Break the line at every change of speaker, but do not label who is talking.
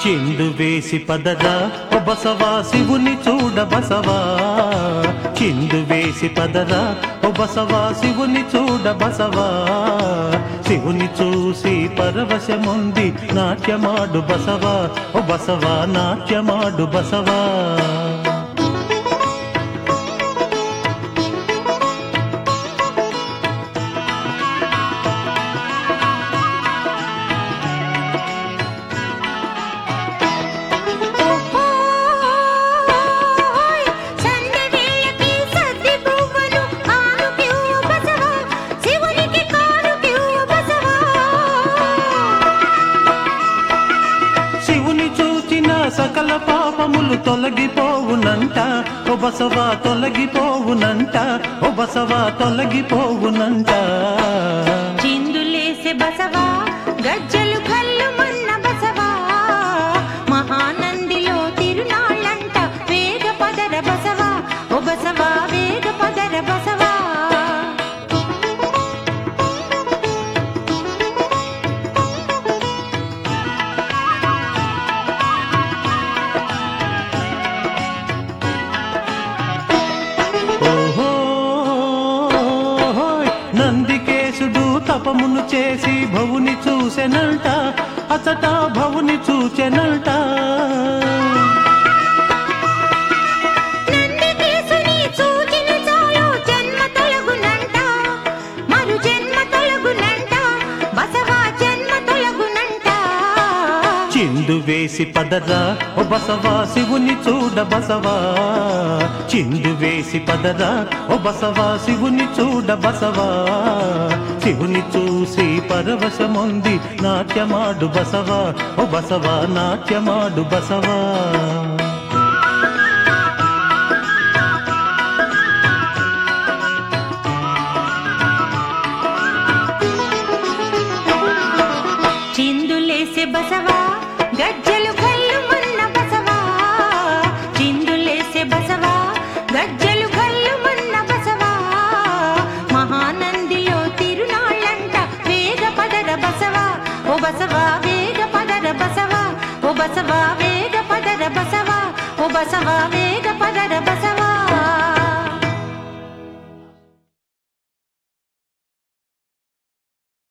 చిందు వేసి పదరా ఓ బసవా శివుని చూడ బసవా చిందు వేసి పదరా ఓ బసవా శివుని చూడ బసవా శివుని చూసి పరవశముంది నాట్యమాడు బసవా ఓ బసవా నాట్యమాడు బసవా
ఓహోయ్ సందవేళకి సద్ది పువ్వులు ఆనుకివ్వు బసవా శివునికి కానుకివ్వు బసవా
శివుని చూచిన సకల పాపములు తొలగిపోవునంట ఓ బసవా తొలగిపోవునంట ఓ బసవా తొలగిపోవునంట
చిందులేసే బసవా గజ్జలు కళ్ళు మన్న బసవా మహానందిలో తిరునాళ్ళంట వేగ పదర బసవా ఓ బసవా వేగ పదర బసవా
ఓహో నందికేశుడు తపమును చేసి భవుని చూసెనంట అచట భవుని చూచెనంట
నందికేశుని చూచిన చాలు జన్మ తొలగునంట మరు జన్మ తొలగునంట బసవా జన్మ తొలగునంట
చిందు వేసి పదరా ఓ బసవా శివుని చూడ బసవా చిందు వేసి పదరా ఓ బసవా శివుని చూడ బసవా శివుని చూసి పరవశముంది నాట్యమాడు బసవా ఓ బసవా నాట్యమాడు బసవా
చిందులేసే బసవా గజ్జలు కళ్ళు మన్న బసవా చిందులేసే బసవా గజ్జలు కళ్ళు మన్న బసవా మహానందిలో తిరునాళ్ళంట వేగ పదర బసవా ఓ బసవా వేగ పదర బసవా ఓ బసవా వేగ పదర బసవా ఓ బసవా వేగ